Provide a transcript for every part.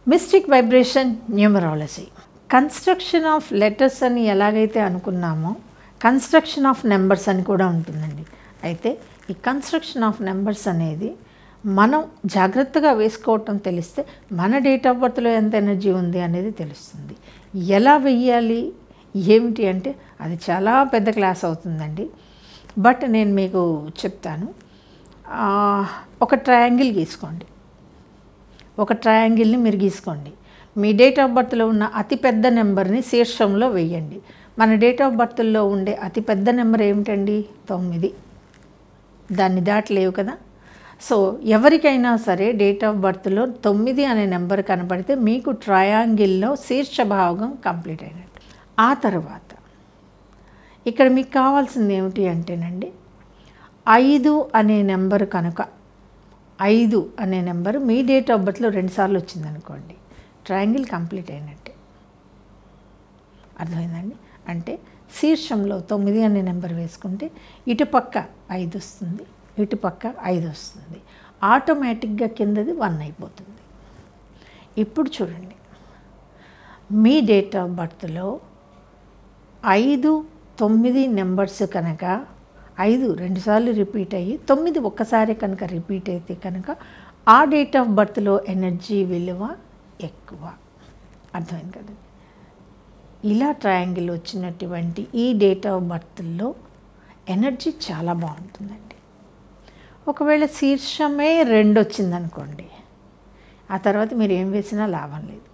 mystic vibration numerology construction of letters అని ఎలాగైతే అనుకున్నామో కన్స్ట్రక్షన్ ఆఫ్ నెంబర్స్ అని కూడా ఉంటుందండి అయితే ఈ కన్స్ట్రక్షన్ ఆఫ్ నెంబర్స్ అనేది మనం జాగ్రత్తగా వేసుకోవటం తెలిస్తే మన డేట్ ఆఫ్ బర్త్లో ఎంత ఎనర్జీ ఉంది అనేది తెలుస్తుంది ఎలా వెయ్యాలి ఏమిటి అంటే అది చాలా పెద్ద క్లాస్ అవుతుందండి బట్ నేను మీకు చెప్తాను ఆ, ఒక ట్రయాంగిల్ గీసుకోండి ఒక ట్రయాంగిల్ని మీరు గీసుకోండి మీ డేట్ ఆఫ్ బర్త్లో ఉన్న అతిపెద్ద నెంబర్ని శీర్షంలో వేయండి మన డేట్ ఆఫ్ బర్త్లో ఉండే అతిపెద్ద నెంబర్ ఏమిటండి తొమ్మిది దాన్ని దాటలేవు కదా సో ఎవరికైనా సరే డేట్ ఆఫ్ బర్త్లో తొమ్మిది అనే నెంబర్ కనపడితే మీకు ట్రయాంగిల్లో శీర్ష భాగం కంప్లీట్ అయినట్టు ఆ తర్వాత ఇక్కడ మీకు కావాల్సింది ఏమిటి అంటేనండి ఐదు అనే నెంబర్ కనుక ఐదు అనే నెంబర్ మీ డేట్ ఆఫ్ బర్త్లో రెండుసార్లు వచ్చిందనుకోండి ట్రయాంగిల్ కంప్లీట్ అయినట్టే అర్థమైందండి అంటే శీర్షంలో తొమ్మిది అనే నెంబర్ వేసుకుంటే ఇటుపక్క ఐదు వస్తుంది ఇటుపక్క ఐదు వస్తుంది ఆటోమేటిక్గా కిందది వన్ అయిపోతుంది ఇప్పుడు చూడండి మీ డేట్ ఆఫ్ బర్త్లో ఐదు తొమ్మిది నెంబర్స్ కనుక ఐదు రెండుసార్లు రిపీట్ అయ్యి తొమ్మిది ఒక్కసారి కనుక రిపీట్ అయితే కనుక ఆ డేట్ ఆఫ్ బర్త్లో ఎనర్జీ విలువ ఎక్కువ అర్థమైంది కదండి ఇలా ట్రయాంగిల్ వచ్చినటువంటి ఈ డేట్ ఆఫ్ బర్త్లో ఎనర్జీ చాలా బాగుంటుందండి ఒకవేళ శీర్షమే రెండు వచ్చిందనుకోండి ఆ తర్వాత మీరు ఏం వేసినా లాభం లేదు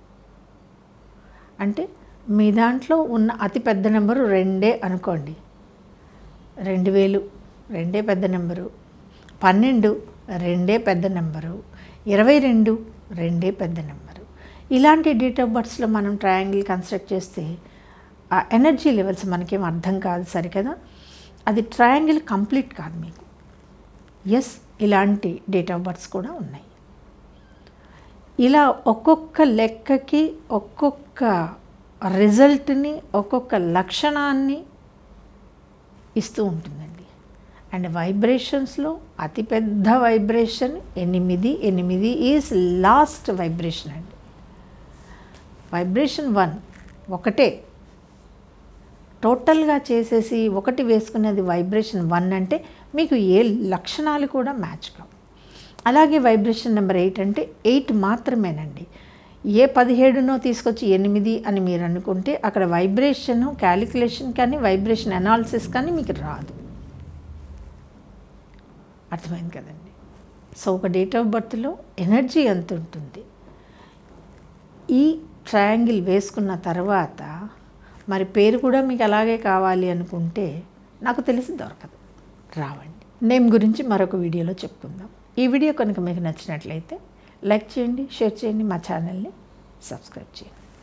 అంటే మీ దాంట్లో ఉన్న అతి పెద్ద నెంబరు రెండే అనుకోండి రెండు వేలు రెండే పెద్ద నెంబరు పన్నెండు రెండే పెద్ద నెంబరు ఇరవై రెండు రెండే పెద్ద నెంబరు ఇలాంటి డేట్ ఆఫ్ బర్త్స్లో మనం ట్రయాంగిల్ కన్స్ట్రక్ట్ చేస్తే ఆ ఎనర్జీ లెవెల్స్ మనకేం అర్థం కాదు సరికదా అది ట్రయాంగిల్ కంప్లీట్ కాదు మీకు ఎస్ ఇలాంటి డేట్ ఆఫ్ బర్త్స్ కూడా ఉన్నాయి ఇలా ఒక్కొక్క లెక్కకి ఒక్కొక్క రిజల్ట్ని ఒక్కొక్క లక్షణాన్ని ఇస్తూ ఉంటుందండి అండ్ వైబ్రేషన్స్లో అతిపెద్ద వైబ్రేషన్ ఎనిమిది ఎనిమిది ఈజ్ లాస్ట్ వైబ్రేషన్ అండి వైబ్రేషన్ వన్ ఒకటే టోటల్గా చేసేసి ఒకటి వేసుకునేది వైబ్రేషన్ వన్ అంటే మీకు ఏ లక్షణాలు కూడా మ్యాచ్ కావు అలాగే వైబ్రేషన్ నెంబర్ ఎయిట్ అంటే ఎయిట్ మాత్రమేనండి ఏ పదిహేడునో తీసుకొచ్చి ఎనిమిది అని మీరు అనుకుంటే అక్కడ వైబ్రేషన్ క్యాలిక్యులేషన్ కానీ వైబ్రేషన్ అనాలిసిస్ కానీ మీకు రాదు అర్థమైంది కదండి సో ఒక డేట్ ఆఫ్ బర్త్లో ఎనర్జీ ఎంత ఉంటుంది ఈ ట్రయాంగిల్ వేసుకున్న తర్వాత మరి పేరు కూడా మీకు అలాగే కావాలి అనుకుంటే నాకు తెలిసి దొరకదు రావండి నేమ్ గురించి మరొక వీడియోలో చెప్పుకుందాం ఈ వీడియో కనుక మీకు నచ్చినట్లయితే లైక్ చేయండి షేర్ చేయండి మా ఛానల్ని సబ్స్క్రైబ్ చేయండి